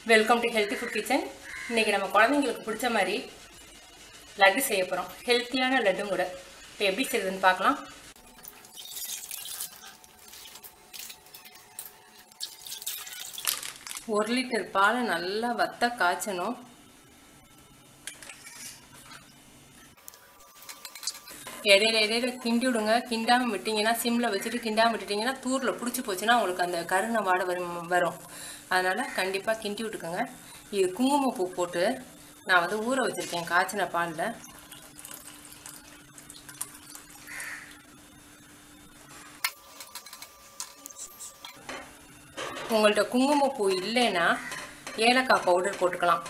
welcome to healthy food kitchen இன்னைக்கு நம்ம குழந்தைங்களுக்கு பிடிச்ச மாதிரி லட்டு செய்ய போகிறோம் ஹெல்த்தியான லட்டும் கூட இப்போ எப்படி செய்யுதுன்னு பார்க்கலாம் ஒரு லிட்டர் பாலை நல்லா வத்த காய்ச்சணும் இடையில இடையில கிண்டி விடுங்க கிண்டாமல் விட்டிங்கன்னா சிம்மில் வச்சுட்டு கிண்டாமல் விட்டுட்டிங்கன்னா தூரில் பிடிச்சி போச்சுன்னா உங்களுக்கு அந்த கருணை வாடை வரும் வரும் அதனால் கண்டிப்பாக கிண்டி விட்டுக்கோங்க இது குங்குமப்பூ போட்டு நான் வந்து ஊற வச்சுருக்கேன் காய்ச்சின பாலில் உங்கள்கிட்ட குங்குமப்பூ இல்லைன்னா ஏலக்காய் பவுடர் போட்டுக்கலாம்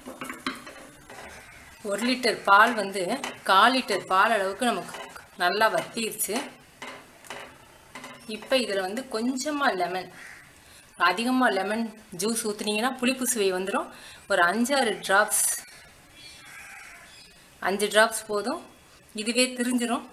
ஒரு லிட்டர் பால் வந்து கால் லிட்டர் பால் அளவுக்கு நமக்கு நல்லா வத்திருச்சு இப்போ இதில் வந்து கொஞ்சமாக லெமன் அதிகமாக லெமன் ஜூஸ் ஊற்றுனீங்கன்னா புளிப்பு சுவை வந்துடும் ஒரு அஞ்சாறு ட்ராப்ஸ் அஞ்சு ட்ராப்ஸ் போதும் இதுவே திரிஞ்சிரும்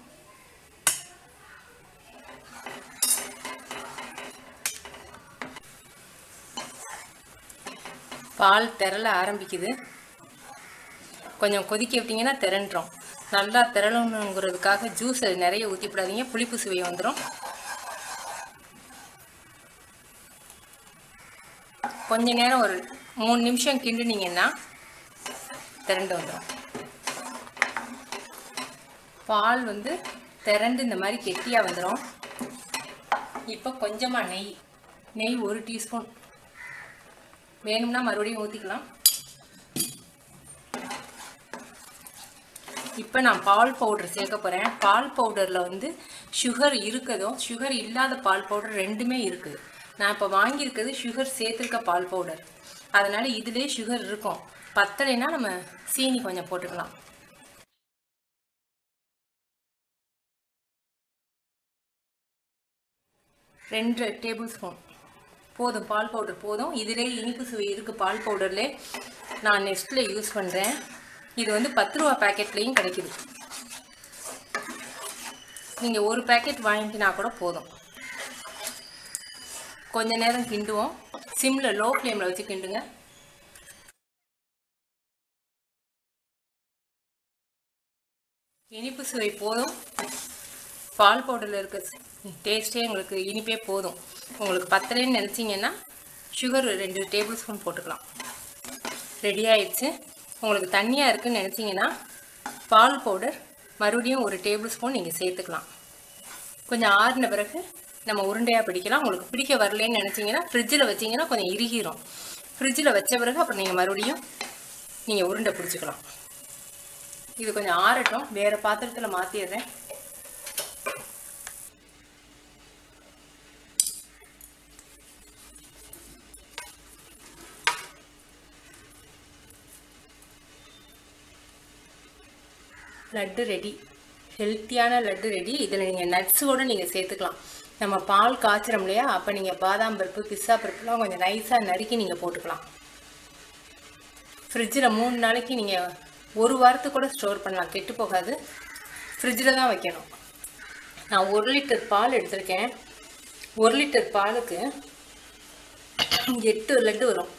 பால் திரள ஆரம்பிக்குது கொஞ்சம் கொதிக்க விட்டிங்கன்னா திரண்டுரும் நல்லா திரளணுங்கிறதுக்காக ஜூஸ் நிறைய ஊற்றிவிடாதீங்க புளிப்பு சுவை வந்துடும் கொஞ்ச நேரம் ஒரு மூணு நிமிஷம் கிண்டுனீங்கன்னா திரண்டு வந்துடும் பால் வந்து திரண்டு இந்த மாதிரி கெட்டியாக வந்துடும் இப்போ கொஞ்சமாக நெய் நெய் ஒரு டீஸ்பூன் வேணும்னா மறுபடியும் ஊற்றிக்கலாம் இப்போ நான் பால் பவுடர் சேர்க்க போகிறேன் பால் பவுடரில் வந்து சுகர் இருக்கதோ சுகர் இல்லாத பால் பவுடர் ரெண்டுமே இருக்குது நான் இப்போ வாங்கியிருக்கிறது சுகர் சேர்த்துருக்க பால் பவுடர் அதனால் இதிலே சுகர் இருக்கும் பத்தலைன்னா நம்ம சீனி கொஞ்சம் போட்டுக்கலாம் ரெண்டு டேபிள் ஸ்பூன் போதும் பால் பவுடர் போதும் இதிலே இனிப்பு சுவை இருக்குது பால் பவுடர்லே நான் நெஸ்ட்டில் யூஸ் பண்ணுறேன் இது வந்து பத்து ரூபா பேக்கெட்லேயும் கிடைக்குது நீங்கள் ஒரு பேக்கெட் வாங்கிக்கினா கூட போதும் கொஞ்ச நேரம் கிண்டுவோம் சிம்மில் லோ ஃப்ளேமில் வச்சு கிண்டுங்க இனிப்பு சுவை போதும் பால் பவுடரில் இருக்க டேஸ்ட்டே உங்களுக்கு இனிப்பே போதும் உங்களுக்கு பத்தலைன்னு நினச்சிங்கன்னா சுகர் ரெண்டு டேபிள் ஸ்பூன் போட்டுக்கலாம் ரெடி ஆயிடுச்சு உங்களுக்கு தண்ணியாக இருக்குன்னு நினச்சிங்கன்னா பால் பவுடர் மறுபடியும் ஒரு டேபிள் ஸ்பூன் நீங்கள் சேர்த்துக்கலாம் கொஞ்சம் ஆறின பிறகு நம்ம உருண்டையாக பிடிக்கலாம் உங்களுக்கு பிடிக்க வரலன்னு நினச்சிங்கன்னா ஃப்ரிட்ஜில் வச்சிங்கன்னா கொஞ்சம் இறுகிரும் ஃப்ரிட்ஜில் வச்ச பிறகு அப்புறம் நீங்கள் மறுபடியும் நீங்கள் உருண்டை பிடிச்சிக்கலாம் இது கொஞ்சம் ஆறட்டும் வேறு பாத்திரத்தில் மாற்றிடுறேன் லட்டு ரெடி ஹெல்த்தியான லட்டு ரெடி இதில் நீங்கள் நட்ஸோடு நீங்கள் சேர்த்துக்கலாம் நம்ம பால் காய்ச்சிரோம் இல்லையா அப்போ நீங்கள் பாதாம் பருப்பு பிஸ்ஸா பருப்புலாம் கொஞ்சம் நைஸாக நறுக்கி நீங்கள் போட்டுக்கலாம் ஃப்ரிட்ஜில் மூணு நாளைக்கு நீங்கள் ஒரு வாரத்துக்கு கூட ஸ்டோர் பண்ணலாம் கெட்டு போகாது ஃப்ரிட்ஜில் தான் வைக்கணும் நான் ஒரு லிட்டர் பால் எடுத்திருக்கேன் ஒரு லிட்டர் பாலுக்கு எட்டு லட்டு வரும்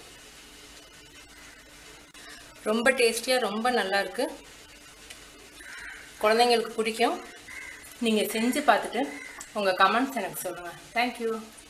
ரொம்ப டேஸ்டியாக ரொம்ப நல்லாயிருக்கு குழந்தைங்களுக்கு பிடிக்கும் நீங்கள் செஞ்சு பார்த்துட்டு உங்கள் கமெண்ட்ஸ் எனக்கு சொல்லுங்கள் தேங்க்யூ